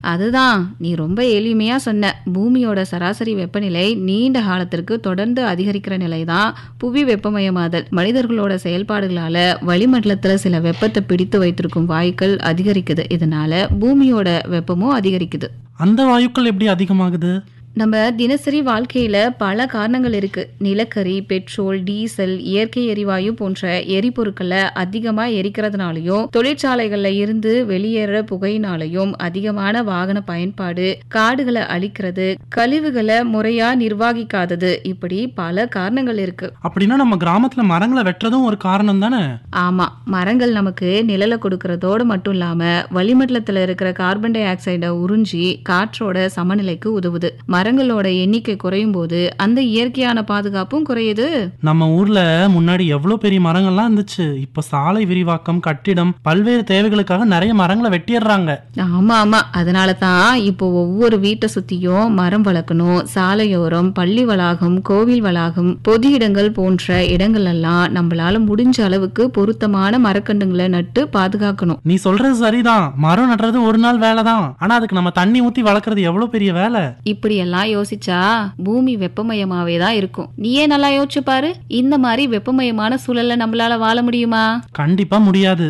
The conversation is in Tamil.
அதுதான் நீ ரொம்ப எளிமையா சொன்ன பூமியோட சராசரி வெப்பநிலை நீண்ட காலத்திற்கு தொடர்ந்து அதிகரிக்கிற நிலைதான் புவி வெப்பமயமாதல் மனிதர்களோட செயல்பாடுகளால வளிமண்டலத்துல சில வெப்பத்தை பிடித்து வைத்திருக்கும் வாயுக்கள் அதிகரிக்குது இதனால பூமியோட வெப்பமும் அதிகரிக்குது அந்த வாயுக்கள் எப்படி அதிகமாகுது நம்ம தினசரி வாழ்க்கையில பல காரணங்கள் இருக்கு நிலக்கரி பெட்ரோல் டீசல் இயற்கை எரிவாயு போன்ற எரிபொருட்களை அதிகமா எரிக்கிறதுனாலயும் தொழிற்சாலைகள்ல இருந்து வெளியேற புகையினாலையும் அதிகமான வாகன பயன்பாடு காடுகளை அழிக்கிறது கழிவுகளை முறையா நிர்வகிக்காதது இப்படி பல காரணங்கள் இருக்கு அப்படின்னா நம்ம கிராமத்துல மரங்களை வெட்டுறதும் ஒரு காரணம் தானே ஆமா மரங்கள் நமக்கு நிழலை கொடுக்கறதோடு மட்டும் இல்லாம வளிமண்டலத்துல இருக்கிற கார்பன் டை ஆக்சைடை உறிஞ்சி காற்றோட சமநிலைக்கு உதவுது மரங்களோட எண்ணிக்கை குறையும் போது அந்த இயற்கையான பாதுகாப்பும் குறையுது நம்ம ஊர்ல முன்னாடி எவ்வளவு பெரிய மரங்கள்லாம் இருந்துச்சு இப்ப சாலை விரிவாக்கம் கட்டிடம் பல்வேறு தேவைகளுக்காக நிறைய மரங்களை வெட்டிடுறாங்க ஆமா ஆமா அதனால தான் இப்போ ஒவ்வொரு வீட்டை சுத்தியும் மரம் வளர்க்கணும் சாலையோரம் பள்ளி வளாகம் கோவில் வளாகம் பொது இடங்கள் போன்ற இடங்கள் எல்லாம் நம்மளால முடிஞ்ச அளவுக்கு பொருத்தமான மரக்கன்றுங்களை நட்டு பாதுகாக்கணும் நீ சொல்றது சரிதான் மரம் நடுறது ஒரு நாள் வேலை தான் ஆனா அதுக்கு நம்ம தண்ணி ஊத்தி வளர்க்கறது எவ்வளவு பெரிய வேலை இப்படி எல்லாம் யோசிச்சா பூமி வெப்பமயமாவே தான் இருக்கும் நீயே நல்லா யோசிச்சு பாரு இந்த மாதிரி வெப்பமயமான சூழல்ல நம்மளால வாழ முடியுமா கண்டிப்பா முடியாது